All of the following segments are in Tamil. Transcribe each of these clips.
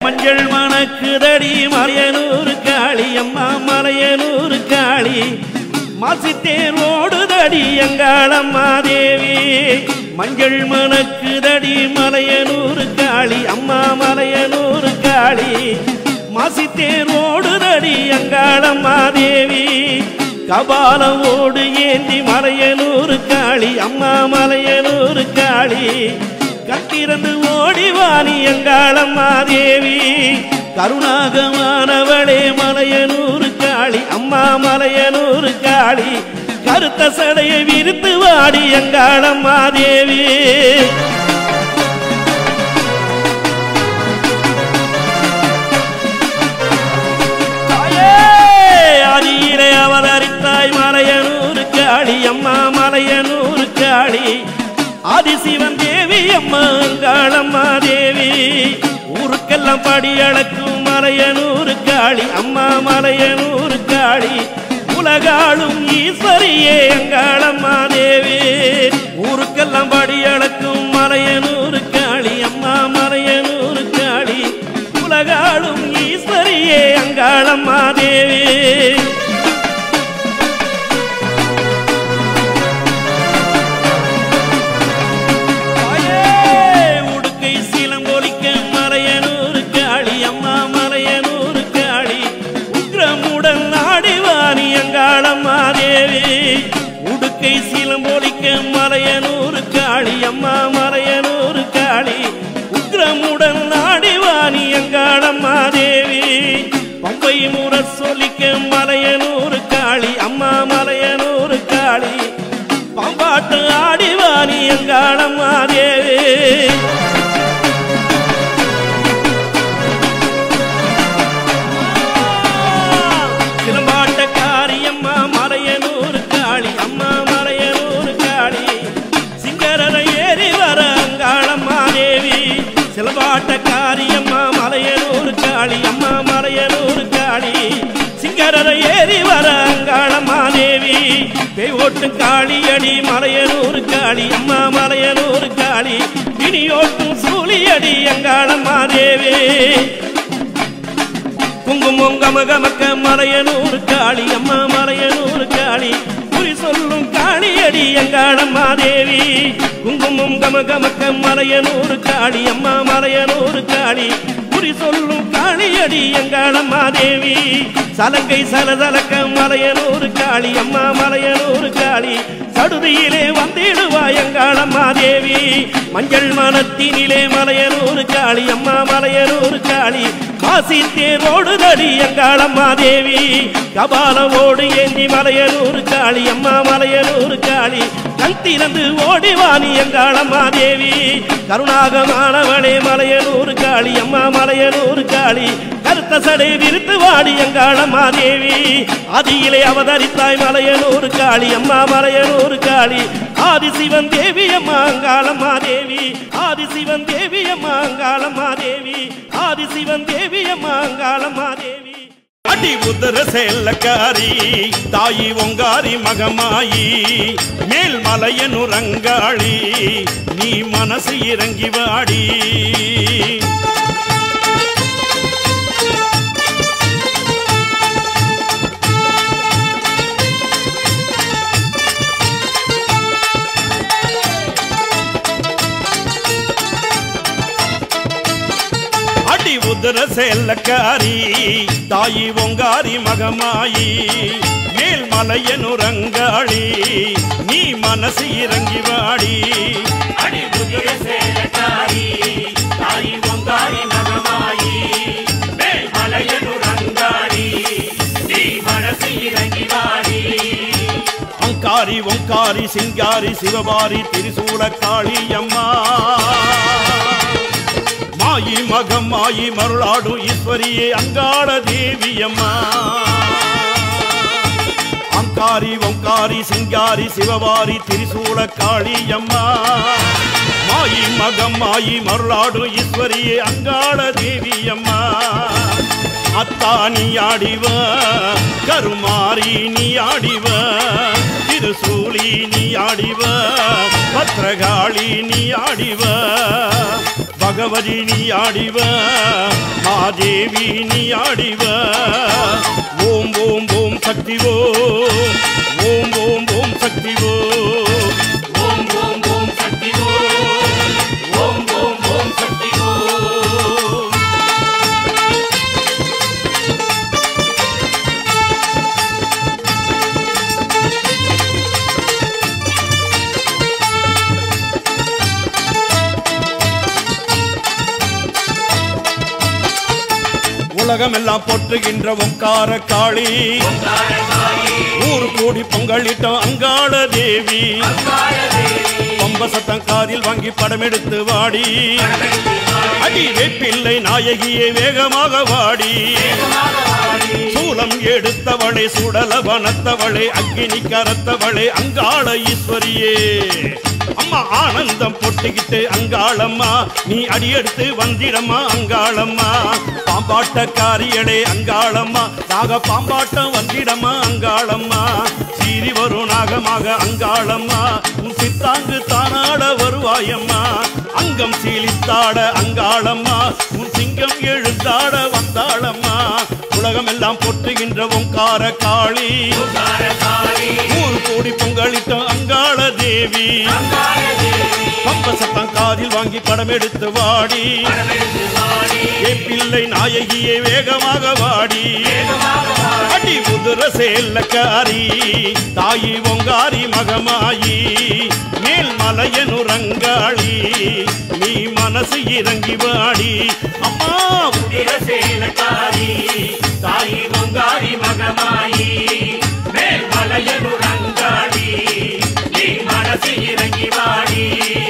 மஞ்சள் மணக்குதடி மலையனூர் காளி அம்மா மலையனூர் காளி மாசித்தேர் ஓடுதடி எங்காளம்மா தேவி மஞ்சள் மணக்குதடி மலையனூர் காளி அம்மா மலையனூர் காளி மாசித்தேர் ஓடுதடி எங்காளம்மா தேவி கபாலம் ஓடு ஏந்தி மலையனூர் காளி அம்மா மலையனூர் காளி கட்டிறந்து ஓடிவாணி எங்காளம்மா தேவி கருணாகமானவளே மலையனூர் காளி அம்மா மலையனூர் காளி கருத்த சடையை விரித்து வாடி எங்காளம்மா தேவி தாயே, ஆதியிலே அவதரித்தாய் மலையனூர் காளி அம்மா மலையனூர் காளி ஆதிசிவன் தேவி அம்மா அங்காளம்மா தேவி ஊருக்கெல்லாம் படி அளக்கும் மலையனூர் காளி அம்மா மலையனூர் காளி உலகாளும் ஈஸ்வரியே அங்காளம்மா தேவி ஊருக்கெல்லாம் படி அளக்கும் மலையனூர் காளி அம்மா மலையனூர் காளி உலகாளும் ஈஸ்வரியே அங்காளம்மா தேவி தாயே, உடுக்கை சீலங்கொலிக்க மலையனூர் காளி அம்மா மலையனூர் காளி உக்ரமுடன் ஆடிவாணி அங்காளம்மா தேவி உடுக்கை சீலம்பொலிக்க மலையனூர் காளி அம்மா மலையனூர் காளி உக்ரமுடன் ஆடிவாணி அங்காளம்மா தேவி பம்பை முற சொல்லிக்க மலையனூர் காளி அம்மா மலையனூர் காளி பாம்பாட்டு ஆடிவாணி எங்காளம்மா தேவி சிலம்பாட்ட காரியம்மா மலையனூர் காளி அம்மா மலையனூர் காளி சிங்கரரை ஏறி வர அங்காளம்மா தேவி சிலம்பாட்ட காரியம்மா மலையனூர் காளி அம்மா மலையனூர் காளி சிங்கரரை ஏறி வர அங்காளம்மா தேவி பேய் ஓட்டும் காளியடி மலையனூர் காளி அம்மா மலையனூர் காளி இனியோட்டும் சூழியடி அங்காளம்மா தேவி குங்குமம் கமகமக்க மலையனூர் காளி அம்மா மலையனூர் காளி குறி சொல்லும் காளியடி எங்காளம்மா தேவி குங்குமம் கமகமக்க மலையனூர் காளி அம்மா மலையனூர் காளி குறி சொல்லும் காளியடி எங்காளம்மா தேவி சலங்கை சலசலக்க மலையனூர் காளி அம்மா மலையனூர் காளி சடுதியிலே வந்திடுவா எங்காளம்மா தேவி மஞ்சள் மனத்தினிலே மலையனூர் காளி அம்மா மலையனூர் காளி காசி தேரோடு தடி எங்காளம்மா தேவி கபாலவோடு ஏந்தி மலையனூர் காளி அம்மா மலையனூர் காளி கண் திறந்து ஓடிவாணி எங்காளம்மா தேவி கருணாகமானவளே மலையனூர் காளி அம்மா மலையனூர் காளி கருத்த சடை விரித்து வாடி எங்காளம்மா தேவி அதியிலே அவதரித்தாய் மலையனூர் காளி அம்மா மலையனூர் காளி ஆதிசிவன் தேவி அம்மா அங்காளம்மா தேவி ஆதிசிவன் தேவி அம்மா அங்காளம்மா தேவி ஆதிசிவன் தேவி அம்மா அங்காளம்மா தேவி அடி உதர செல்லக்காரி தாயி ஒங்காரி மகமாயி மேல் மலையனுரங்காளி நீ மனசு இறங்கி வாடி அடி உதர செல்லக்காரி தாயி ஒங்காரி மகமாயி மேல் மலையனுரங்காளி நீ மனசு இறங்கி வாடி அடி உதர செல்லக்காரி தாயி ஒங்காரி மகமாயி மேல் மலையனுரங்காளி நீ மனசு இறங்கி வாடி அங்காரி ஒங்காரி சிங்காரி சிவபாரி திரிசூல காளி அம்மா மாயி மகம் மாயி மருளாடு ஈஸ்வரியே அங்காள தேவியம்மா அங்காரி ஒங்காரி சிங்காரி சிவவாரி திரிசூல காளியம்மா மாயி மகம் மாயி மருளாடு ஈஸ்வரியே அங்காள தேவியம்மா அத்தா நீ ஆடிவ கருமாரி நீ ஆடிவ திருசூலி நீ ஆடிவ பத்ரகாளி நீ ஆடிவ பகவதி நீ ஆடிவ தேவி நீ ஆடிவா ஓம் ஓம் ஓம் சக்தி ஓம் ஓம் ஓம் ஓம் சக்தி ஓம் ஓம் ஓம் ஓம் சக்தி ஓம் ஓம் ஓம் ஓம் சக்தி ஓம் உலகமெல்லாம் போற்றுகின்ற ஓங்கார காளி நூறு கோடி பொங்கலிட்டோம் அங்காள தேவி பம்ப சத்தம் காதில் வாங்கி படம் எடுத்து வாடி அடி வேப்பிள்ளை நாயகியே வேகமாக வாடி சூலம் எடுத்தவளே சுடல வனத்தவளே அக்கினி கரத்தவளே அங்காள ஈஸ்வரியே அம்மா ஆனந்தம் பொட்டுக்கிட்டு அங்காளம்மா நீ அடியெடுத்து வந்திடம்மா அங்காளம்மா பாம்பாட்ட காரியடே அங்காளம்மா நாக பாம்பாட்டம் வந்திடம்மா அங்காளம்மா சீறி வரும் நாகமாக அங்காளம்மா உன் சித்தாங்கு தானாட வருவாயம்மா அங்கம் சீலித்தாட அங்காளம்மா உன் சிங்கம் எழுந்தாட வந்தாளம்மா உலகம் எல்லாம் போற்றுகின்ற ஓங்கார காளி நூறு கோடி பொங்கலிட்டம் அங்காள தேவி பம்ப சத்தம் காதில் வாங்கி படம் எடுத்து வாடி ஏ பிள்ளை நாயகியே வேகமாக வாடி அடி உதுர சேல்லக்காரி தாயி ஒங்காரி மகமாயி மேல் மலையனுரங்காளி நீ மனசு இறங்கி வாடி அம்மா உதிர சேலக்காரி தாயி பொங்காரி மகமாயி மேல் மலையனுரங்காடி நீ மனசு இறங்கி வாடி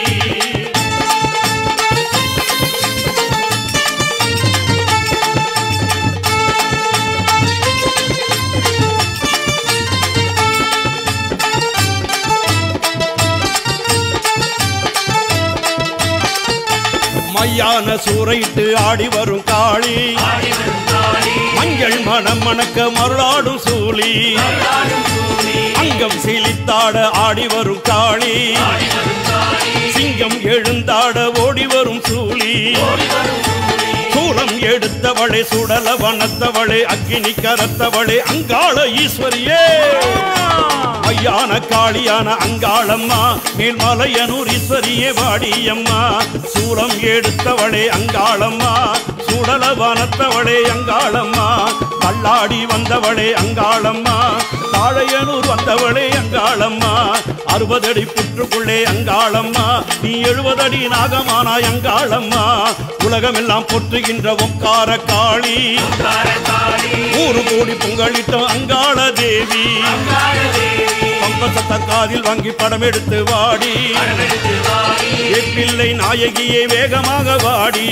மையான சூறையிட்டு ஆடி வரும் காளி மஞ்சள் மனம் மணக்க மருளாடும் சூழி அங்கம் சீலித்தாட ஆடி வரும் காளி சிங்கம் எழுந்தாட ஓடி வரும் சூழி சூலம் எடுத்தவளே சுடல வனத்தவளே அக்கினி கரத்தவளே அங்காள ஈஸ்வரியே ஐயான காளியான அங்காளம்மா மேல்மலையனூர் ஈஸ்வரியே வாடியம்மா சூலம் எடுத்தவளே அங்காளம்மா சுடல வனத்தவளே அங்காளம்மா தள்ளாடி வந்தவளே அங்காளம்மா தாழையனூர் வந்தவளே அங்காளம்மா அறுபதடி புற்றுக்குள்ளே அங்காளம்மா நீ எழுபதடி நாகமானாய் அங்காளம்மா உலகமெல்லாம் போற்றுகின்ற ஒக்கார காளி நூறு கோடி பொங்கலிட்டம் அங்காள தேவி பம்பசத்த காதில் வாங்கி படம் எடுத்து வாடி ஏ பிள்ளை நாயகியே வேகமாக வாடி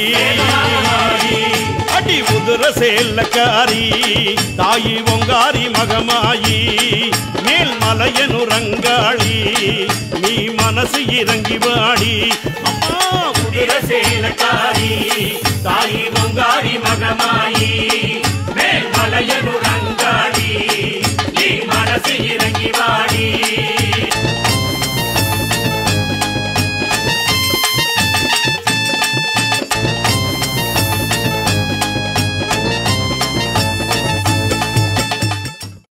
அடி உதுர சேல்லக்காரி தாயி ஒங்காரி மகமாயி மேல் மலையனுரங்காளி நீ மனசு இறங்கி வாடி அம்மா உதிர சேலக்காரி தாயி பொங்காரி மகமாயி மேல் மலையனுரங்காடி